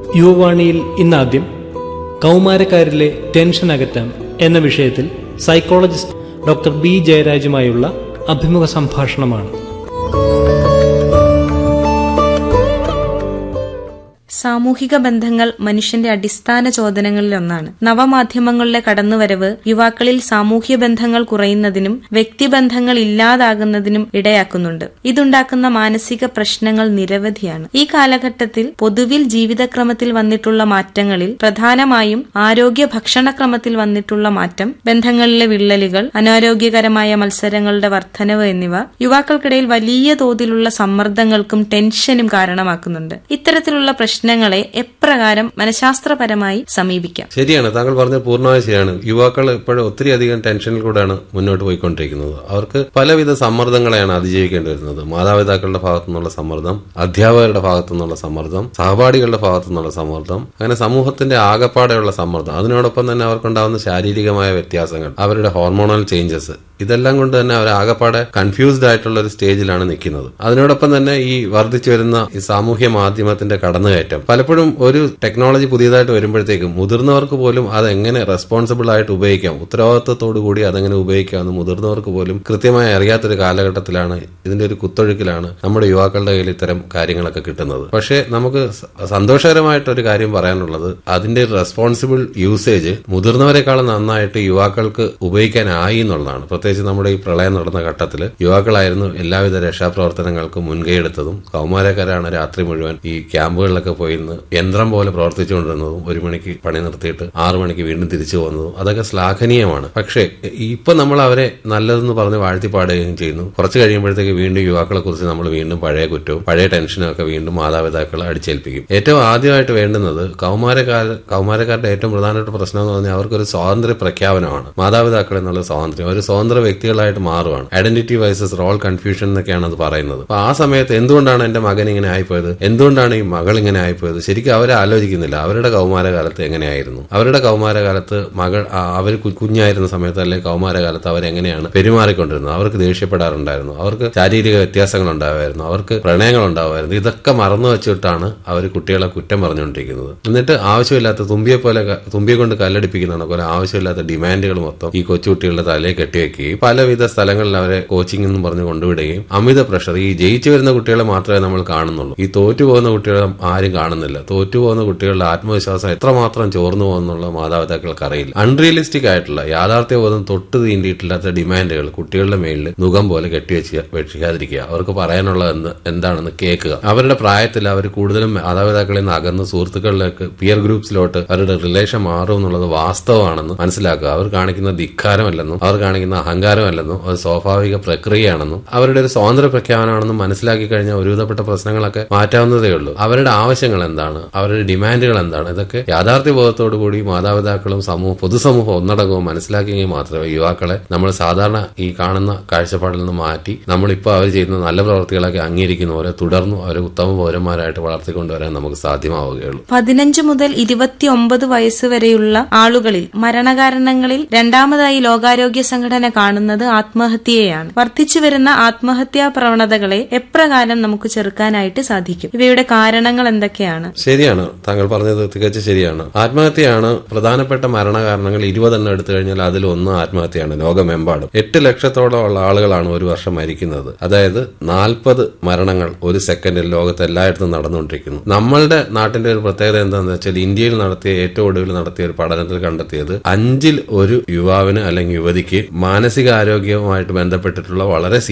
യുവവാണിയിൽ ഇന്നാദ്യം കൗമാരക്കാരിലെ tension അകറ്റാം എന്ന വിഷയത്തിൽ psychologist doctor B ജയരാജുമായുള്ള അഭിമുഖ സംഭാഷണമാണ് സാമൂഹിക ബന്ധങ്ങൾ മനുഷ്യന്റെ അടിസ്ഥാന ചോദനങ്ങളിലൊന്നാണ് നവമാധ്യമങ്ങളുടെ കടന്നുവരവ് യുവാക്കളിൽ സാമൂഹ്യ ബന്ധങ്ങൾ കുറയുന്നതിനും വ്യക്തിബന്ധങ്ങൾ ഇല്ലാതാകുന്നതിനും ഇടയാക്കുന്നുണ്ട് ഇതുണ്ടാക്കുന്ന മാനസിക പ്രശ്നങ്ങൾ നിരവധിയാണ് ഈ കാലഘട്ടത്തിൽ പൊതുവിൽ ജീവിതക്രമത്തിൽ വന്നിട്ടുള്ള മാറ്റങ്ങളിൽ പ്രധാനമായും ആരോഗ്യ ഭക്ഷണക്രമത്തിൽ വന്നിട്ടുള്ള മാറ്റം ബന്ധങ്ങളിലെ വിള്ളലുകൾ അനാരോഗ്യകരമായ മത്സരങ്ങളുടെ വർധനവ് എന്നിവ യുവാക്കൾക്കിടയിൽ വലിയ തോതിലുള്ള സമ്മർദ്ദങ്ങൾക്കും ടെൻഷനും കാരണമാക്കുന്നുണ്ട് ഇത്തരത്തിലുള്ള പ്രശ്നങ്ങളെ എപ്രകാരം മനഃശാസ്ത്രപരമായി സമീപിക്കാം ശരിയാണ് താങ്കൾ പറഞ്ഞത് പൂർണ്ണമായി ശരിയാണ് യുവാക്കൾ ഇപ്പോഴും ഒത്തിരി അധികം ടെൻഷനിൽ കൂടെയാണ് മുന്നോട്ട് പോയിക്കൊണ്ടിരിക്കുന്നത് അവർക്ക് പലവിധ സമ്മർദ്ദങ്ങളെയാണ് അതിജീവിക്കേണ്ടി വരുന്നത് മാതാപിതാക്കളുടെ ഭാഗത്തു നിന്നുള്ള സമ്മർദ്ദം അധ്യാപകരുടെ ഭാഗത്തു നിന്നുള്ള സമ്മർദ്ദം സഹപാഠികളുടെ ഭാഗത്തു നിന്നുള്ള സമ്മർദ്ദം അങ്ങനെ സമൂഹത്തിന്റെ ആകപ്പാടെയുള്ള സമ്മർദ്ദം അതിനോടൊപ്പം തന്നെ അവർക്കുണ്ടാവുന്ന ശാരീരികമായ വ്യത്യാസങ്ങൾ അവരുടെ ഹോർമോണൽ ചേഞ്ചസ് ഇതെല്ലാം കൊണ്ട് തന്നെ അവർ ആകപ്പാടെ കൺഫ്യൂസ്ഡ് ആയിട്ടുള്ള ഒരു സ്റ്റേജിലാണ് നിൽക്കുന്നത് അതിനോടൊപ്പം തന്നെ ഈ വർദ്ധിച്ചു വരുന്ന ഈ സാമൂഹ്യ മാധ്യമത്തിന്റെ കടന്നുകയറ്റം പലപ്പോഴും ഒരു ടെക്നോളജി പുതിയതായിട്ട് വരുമ്പോഴത്തേക്കും മുതിർന്നവർക്ക് പോലും അത് എങ്ങനെ റെസ്പോൺസിബിൾ ആയിട്ട് ഉപയോഗിക്കാം ഉത്തരവാദിത്വത്തോടു കൂടി അതെങ്ങനെ ഉപയോഗിക്കാമെന്ന് മുതിർന്നവർക്ക് പോലും കൃത്യമായി അറിയാത്തൊരു കാലഘട്ടത്തിലാണ് ഇതിന്റെ ഒരു കുത്തൊഴുക്കിലാണ് നമ്മുടെ യുവാക്കളുടെ കയ്യിൽ ഇത്തരം കാര്യങ്ങളൊക്കെ കിട്ടുന്നത് പക്ഷേ നമുക്ക് സ- സന്തോഷകരമായിട്ടൊരു കാര്യം പറയാനുള്ളത് അതിന്റെ റെസ്പോൺസിബിൾ യൂസേജ് മുതിർന്നവരെക്കാളും നന്നായിട്ട് യുവാക്കൾക്ക് ഉപയോഗിക്കാനായി എന്നുള്ളതാണ് പ്രത്യേകിച്ച് നമ്മുടെ ഈ പ്രളയം നടന്ന ഘട്ടത്തിൽ യുവാക്കളായിരുന്നു എല്ലാവിധ രക്ഷാപ്രവർത്തനങ്ങൾക്കും മുൻകൈയെടുത്തതും കൗമാരക്കാരാണ് രാത്രി മുഴുവൻ ഈ ക്യാമ്പുകളിലൊക്കെ പോയി നിന്ന് യന്ത്രം പോലെ പ്രവർത്തിച്ചുകൊണ്ടിരുന്നതും ഒരു മണിക്ക് പണി നിർത്തിയിട്ട് ആറു മണിക്ക് വീണ്ടും തിരിച്ചു പോകുന്നതും അതൊക്കെ ശ്ലാഘനീയമാണ് പക്ഷേ ഇപ്പൊ നമ്മൾ അവരെ നല്ലതെന്ന് പറഞ്ഞ് വാഴ്ത്തിപ്പാടുകയും ചെയ്യുന്നു കുറച്ച് കഴിയുമ്പോഴത്തേക്ക് വീണ്ടും യുവാക്കളെ കുറിച്ച് നമ്മൾ വീണ്ടും പഴയ കുറ്റവും പഴയ ടെൻഷനും ഒക്കെ വീണ്ടും മാതാപിതാക്കൾ അടിച്ചേൽപ്പിക്കും ഏറ്റവും ആദ്യമായിട്ട് വേണ്ടുന്നത് കൗമാരക്കാർ കൗമാരക്കാരുടെ ഏറ്റവും പ്രധാനപ്പെട്ട പ്രശ്നം എന്ന് പറഞ്ഞാൽ അവർക്കൊരു സ്വാതന്ത്ര്യ പ്രഖ്യാപനമാണ് മാതാപിതാക്കൾ എന്നുള്ള സ്വാതന്ത്ര്യം ഒരു സ്വതന്ത്ര വ്യക്തികളായിട്ട് മാറുവാണ് ഐഡന്റിറ്റി വൈസസ് റോൾ കൺഫ്യൂഷൻ എന്നൊക്കെയാണ് അത് പറയുന്നത് അപ്പൊ ആ സമയത്ത് എന്തുകൊണ്ടാണ് എന്റെ മകൻ ഇങ്ങനെ ആയിപ്പോയത് എന്തുകൊണ്ടാണ് ഈ മകൾ ഇങ്ങനെ ആയിപ്പോയത് ശരിക്കും അവരെ ആലോചിക്കുന്നില്ല അവരുടെ കൗമാരകാലത്ത് എങ്ങനെയായിരുന്നു അവരുടെ കൗമാരകാലത്ത് മകൾ അവർ കുഞ്ഞായിരുന്ന സമയത്ത് അല്ലെങ്കിൽ കൗമാരകാലത്ത് അവരെങ്ങനെയാണ് പെരുമാറിക്കൊണ്ടിരുന്നത് അവർക്ക് ദേഷ്യപ്പെടാറുണ്ടായിരുന്നു അവർക്ക് ശാരീരിക വ്യത്യാസങ്ങൾ ഉണ്ടാവുമായിരുന്നു അവർക്ക് പ്രണയങ്ങൾ ഉണ്ടാവുമായിരുന്നു ഇതൊക്കെ മറന്നു വെച്ചിട്ടാണ് അവർ കുട്ടികളെ കുറ്റം പറഞ്ഞുകൊണ്ടിരിക്കുന്നത് എന്നിട്ട് ആവശ്യമില്ലാത്ത തുമ്പിയെ പോലെ ക- തുമ്പിയെ കൊണ്ട് കല്ലടിപ്പിക്കുന്നതാണ് പോലെ ആവശ്യമില്ലാത്ത ഡിമാൻഡുകൾ മൊത്തം ഈ കൊച്ചുകുട്ടികളുടെ തലയിൽ കെട്ടിവെക്കുകയും പലവിധ സ്ഥലങ്ങളിൽ അവരെ കോച്ചിങ് എന്ന് പറഞ്ഞ് കൊണ്ടുവിടുകയും അമിത പ്രഷർ ഈ ജയിച്ചു വരുന്ന കുട്ടികളെ മാത്രമേ നമ്മൾ കാണുന്നുള്ളൂ ഈ തോറ്റു പോകുന്ന കുട്ടികളെ ആരും കാണുന്നില്ല തോറ്റു പോകുന്ന കുട്ടികളുടെ ആത്മവിശ്വാസം എത്രമാത്രം ചോർന്നു പോകുന്നുള്ള മാതാപിതാക്കൾക്ക് അറിയില്ല അൺറിയലിസ്റ്റിക് ആയിട്ടുള്ള യാഥാർത്ഥ്യബോധം തൊട്ട് തീണ്ടിയിട്ടില്ലാത്ത ഡിമാൻഡുകൾ കുട്ടികളുടെ മേലിൽ മുഖം പോലെ കെട്ടിവെച്ച് വെച്ചിരിക്കാതിരിക്കുക അവർക്ക് പറയാനുള്ളത് എന്ത് എന്താണെന്ന് കേൾക്കുക അവരുടെ പ്രായത്തിൽ അവർ കൂടുതലും മാതാപിതാക്കളിൽ നിന്ന് അകന്ന് സുഹൃത്തുക്കളിലേക്ക് പിയർ ഗ്രൂപ്പ്സിലോട്ട് അവരുടെ റിലേഷൻ മാറും എന്നുള്ളത് വാസ്തവമാണെന്ന് മനസ്സിലാക്കുക അവർ കാണിക്കുന്ന ധിക്കാരമല്ലെന്നും അവർ കാണിക്കുന്ന അഹങ്കാരമല്ലെന്നും അത് സ്വാഭാവിക പ്രക്രിയയാണെന്നും അവരുടെ ഒരു സ്വാതന്ത്ര്യ പ്രഖ്യാപനമാണെന്നും മനസ്സിലാക്കി കഴിഞ്ഞാൽ ഒരുവിധപ്പെട്ട പ്രശ്നങ്ങളൊക്കെ മാറ്റാവുന്നതേ ഉള്ളൂ അവരുടെ ആവശ്യങ്ങൾ എന്താണ് അവരുടെ ഡിമാൻഡുകൾ എന്താണ് ഇതൊക്കെ യാഥാർത്ഥ്യബോധത്തോടു കൂടി മാതാപിതാക്കളും സമൂഹം പൊതുസമൂഹം ഒന്നടങ്കവും മനസ്സിലാക്കിയെങ്കിൽ മാത്രമേ യുവാക്കളെ നമ്മൾ സാധാരണ ഈ കാണുന്ന കാഴ്ചപ്പാടിൽ നിന്ന് മാറ്റി നമ്മളിപ്പോൾ അവർ ചെയ്യുന്ന നല്ല പ്രവർത്തികളൊക്കെ അംഗീകരിക്കുന്ന പോലെ തുടർന്നും അവരെ ഉത്തമ പൗരന്മാരായിട്ട് വളർത്തിക്കൊണ്ടുവരാൻ നമുക്ക് സാധ്യമാവുകയുള്ളൂ പതിനഞ്ച് മുതൽ ഇരുപത്തിയൊമ്പത് വയസ്സ് വരെയുള്ള ആളുകളിൽ മരണകാരണങ്ങളിൽ രണ്ടാമതായി ലോകാരോഗ്യ സംഘടന കാണുന്നത് ആത്മഹത്യയെയാണ് വർദ്ധിച്ചു വരുന്ന ആത്മഹത്യാ പ്രവണതകളെ എപ്രകാരം നമുക്ക് ചെറുക്കാനായിട്ട് സാധിക്കും ഇവയുടെ കാരണങ്ങൾ എന്തൊക്കെയാണ് ശരിയാണ് താങ്കൾ പറഞ്ഞത് തികച്ചും ശരിയാണ് ആത്മഹത്യയാണ് പ്രധാനപ്പെട്ട മരണകാരണങ്ങൾ ഇരുപതെണ്ണം എടുത്തു കഴിഞ്ഞാൽ അതിൽ ഒന്ന് ആത്മഹത്യയാണ് ലോകമെമ്പാടും എട്ട് ലക്ഷത്തോളം ഉള്ള ആളുകളാണ് ഒരു വർഷം മരിക്കുന്നത് അതായത് നാൽപ്പത് മരണങ്ങൾ ഒരു സെക്കൻഡിൽ ലോകത്ത് എല്ലായിടത്തും നടന്നുകൊണ്ടിരിക്കുന്നു നമ്മളുടെ നാട്ടിന്റെ ഒരു പ്രത്യേകത എന്താണെന്ന് വെച്ചാൽ ഇന്ത്യയിൽ നടത്തിയ ഏറ്റവും ഒടുവിൽ നടത്തിയ ഒരു പഠനത്തിൽ കണ്ടെത്തിയത് അഞ്ചിൽ ഒരു യുവാവിന് അല്ലെങ്കിൽ യുവതിക്ക് മാനസികാരോഗ്യവുമായിട്ട് ബന്ധപ്പെട്ടിട്ടുള്ള വളരെ